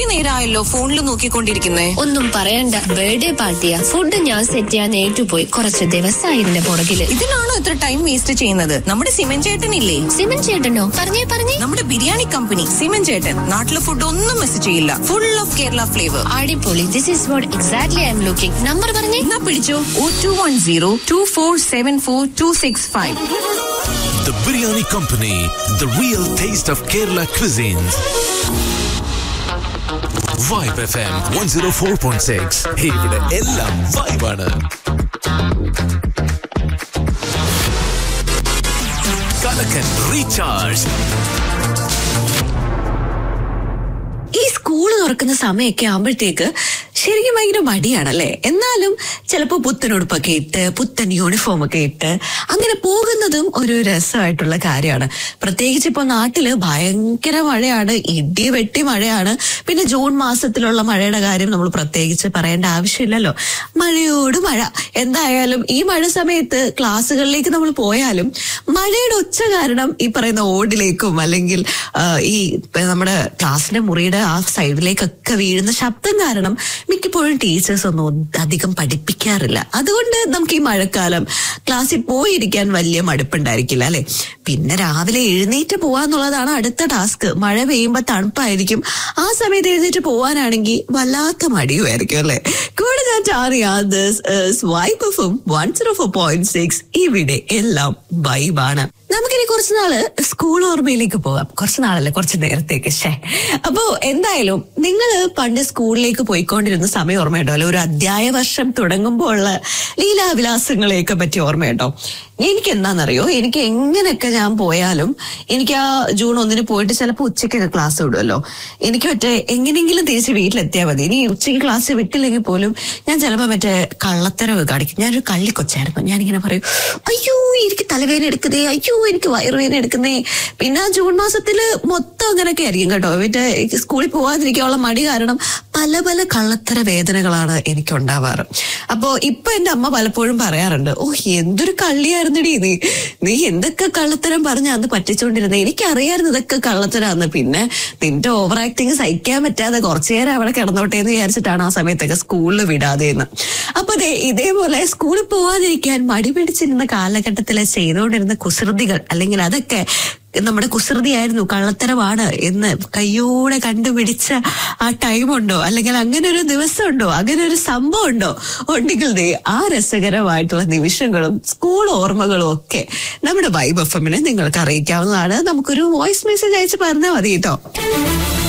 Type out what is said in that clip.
കുറെ നേരമായല്ലോ ഫോണിൽ നോക്കിക്കൊണ്ടിരിക്കുന്നേ ഒന്നും പറയണ്ട ബർത്ത്ഡേ പാർട്ടിയാ ഫുഡ് ഞാൻ സെറ്റ് ചെയ്യാൻ ഏറ്റുപോയി കുറച്ച് ദിവസമായി ഇതിന്റെ പുറകില് ഇതിലാണോ ഇത്ര ടൈം വേസ്റ്റ് ചെയ്യുന്നത് നമ്മുടെ സിമൻ ചേട്ടനില്ലേ സിമൻ ചേട്ടനോ പറഞ്ഞേ പറഞ്ഞേ നമ്മുടെ ബിരിയാണി കമ്പനി സിമൻ ചേട്ടൻ നാട്ടിലെ ഫുഡ് ഒന്നും മിസ് ചെയ്യില്ല ഫുൾ ഓഫ് കേരള ഫ്ലേവർ അടിപൊളി this is what exactly I'm looking number പറഞ്ഞേ എന്നാ പിടിച്ചോ o two one zero two four seven four two six five The Biryani Company, the real taste of Kerala cuisines. Vibe FM 104.6. ഇവിടെ എല്ലാം വൈബാണ് കലക്കൻ recharge ഈ school തുറക്കുന്ന സമയമൊക്കെ ആകുമ്പോഴത്തേക്ക് ശരിക്കും ഭയങ്കര മടിയാണല്ലേ എന്നാലും ചിലപ്പോൾ പുത്തൻ ഉടുപ്പൊക്കെ ഇട്ട് പുത്തൻ യൂണിഫോം ഒക്കെ ഇട്ട് അങ്ങനെ പോകുന്നതും ഒരു രസമായിട്ടുള്ള കാര്യമാണ് പ്രത്യേകിച്ച് ഇപ്പോൾ നാട്ടില് ഭയങ്കര മഴയാണ് ഇടി വെട്ടി മഴയാണ് പിന്നെ ജൂൺ മാസത്തിലുള്ള മഴയുടെ കാര്യം നമ്മൾ പ്രത്യേകിച്ച് പറയേണ്ട ആവശ്യമില്ലല്ലോ മഴയോട് മഴ എന്തായാലും ഈ മഴ സമയത്ത് ക്ലാസ്സുകളിലേക്ക് നമ്മൾ പോയാലും മഴയുടെ ഒച്ച കാരണം ഈ പറയുന്ന ഓടിലേക്കും അല്ലെങ്കിൽ ആ, ഈ ഇപ്പൊ നമ്മുടെ ക്ലാസ്സിന്റെ മുറിയുടെ ആ സൈഡിലേക്കൊക്കെ വീഴുന്ന ശബ്ദം കാരണം മിക്കപ്പോഴും ടീച്ചേഴ്സ് ഒന്നും അധികം പഠിപ്പിക്കാറില്ല അതുകൊണ്ട് നമുക്ക് ഈ മഴക്കാലം ക്ലാസ്സിൽ പോയിരിക്കാൻ വലിയ മടുപ്പുണ്ടായിരിക്കില്ല അല്ലെ പിന്നെ രാവിലെ എഴുന്നേറ്റ് പോവാന്നുള്ളതാണ് അടുത്ത ടാസ്ക് മഴ പെയ്യുമ്പോ തണുപ്പായിരിക്കും ആ സമയത്ത് എഴുന്നേറ്റ് പോവാനാണെങ്കിൽ വല്ലാത്ത മടിയുമായിരിക്കും അല്ലെ കൂടെ ഞാൻ വൈബും one zero four point six ഇവിടെ എല്ലാം വൈബാണ് നമുക്കിനി കുറച്ച് നാള് സ്കൂൾ ഓർമ്മയിലേക്ക് പോകാം കുറച്ച് നാളല്ലേ കുറച്ച് നേരത്തേക്ക് ശേ അപ്പോ എന്തായാലും നിങ്ങൾ പണ്ട് സ്കൂളിലേക്ക് പോയിക്കൊണ്ടിരുന്ന സമയം ഓർമ്മയുണ്ടോ അല്ലെ ഒരു അധ്യായ വർഷം തുടങ്ങുമ്പോൾ ഉള്ള ലീലാവിലാസങ്ങളെയൊക്കെ പറ്റി ഓർമ്മയുണ്ടോ എനിക്ക് എന്താണെന്നറിയോ എനിക്ക് എങ്ങനെയൊക്കെ ഞാൻ പോയാലും എനിക്ക് ആ ജൂൺ ഒന്നിന് പോയിട്ട് ചിലപ്പോൾ ഉച്ചയ്ക്കൊക്കെ ക്ലാസ് വിടുമല്ലോ എനിക്ക് മറ്റേ എങ്ങനെയെങ്കിലും തിരിച്ച് വീട്ടിലെത്തിയാൽ മതി ഇനി ഉച്ചയ്ക്ക് ക്ലാസ് വിട്ടില്ലെങ്കിൽ പോലും ഞാൻ ചിലപ്പോൾ മറ്റേ കള്ളത്തരവ് കാണിക്കും ഞാനൊരു കള്ളിക്കൊച്ചായിരുന്നു ഞാനിങ്ങനെ പറയും അയ്യോ എനിക്ക് തലവേദന എടുക്കുന്നേ അയ്യോ എനിക്ക് വയറുവേദന എടുക്കുന്നേ പിന്നെ ആ ജൂൺ മാസത്തില് മൊത്തം അങ്ങനെയൊക്കെ ആയിരിക്കും കേട്ടോ മറ്റേ സ്കൂളിൽ പോകാതിരിക്കാനുള്ള മടി കാരണം പല പല കള്ളത്തര വേദനകളാണ് എനിക്ക് ഉണ്ടാവാറ് അപ്പോ ഇപ്പൊ എന്റെ അമ്മ പലപ്പോഴും പറയാറുണ്ട് ഓ എന്തൊരു കള്ളിയായിരുന്നടി നീ നീ എന്തൊക്കെ കള്ളത്തരം പറഞ്ഞ അന്ന് പറ്റിച്ചോണ്ടിരുന്നത് എനിക്കറിയായിരുന്നു ഇതൊക്കെ കള്ളത്തരാന്ന് പിന്നെ നിന്റെ ഓവർ ആക്ടിങ് സഹിക്കാൻ പറ്റാതെ കുറച്ചു നേരം അവിടെ കിടന്നോട്ടെ എന്ന് വിചാരിച്ചിട്ടാണ് ആ സമയത്തൊക്കെ സ്കൂളിൽ വിടാതെ എന്ന് അപ്പൊ ദേ ഇതേപോലെ സ്കൂളിൽ പോവാതിരിക്കാൻ മടി പിടിച്ചിരുന്ന കാലഘട്ടത്തില് ചെയ്തുകൊണ്ടിരുന്ന കുസൃതികൾ അല്ലെങ്കിൽ അതൊക്കെ നമ്മുടെ കുസൃതിയായിരുന്നു കള്ളത്തരമാണ് എന്ന് കയ്യോടെ കണ്ടുപിടിച്ച ആ ടൈമുണ്ടോ അല്ലെങ്കിൽ അങ്ങനെ ഒരു ദിവസം ഉണ്ടോ അങ്ങനെ ഒരു സംഭവം ഉണ്ടോ ഉണ്ടെങ്കിൽ ദേ ആ രസകരമായിട്ടുള്ള നിമിഷങ്ങളും സ്കൂൾ ഓർമ്മകളും ഒക്കെ നമ്മുടെ വൈബ് എഫ് എമ്മിനെ നിങ്ങൾക്ക് അറിയിക്കാവുന്നതാണ് നമുക്കൊരു വോയിസ് മെസ്സേജ് അയച്ച് പറഞ്ഞാൽ മതി കേട്ടോ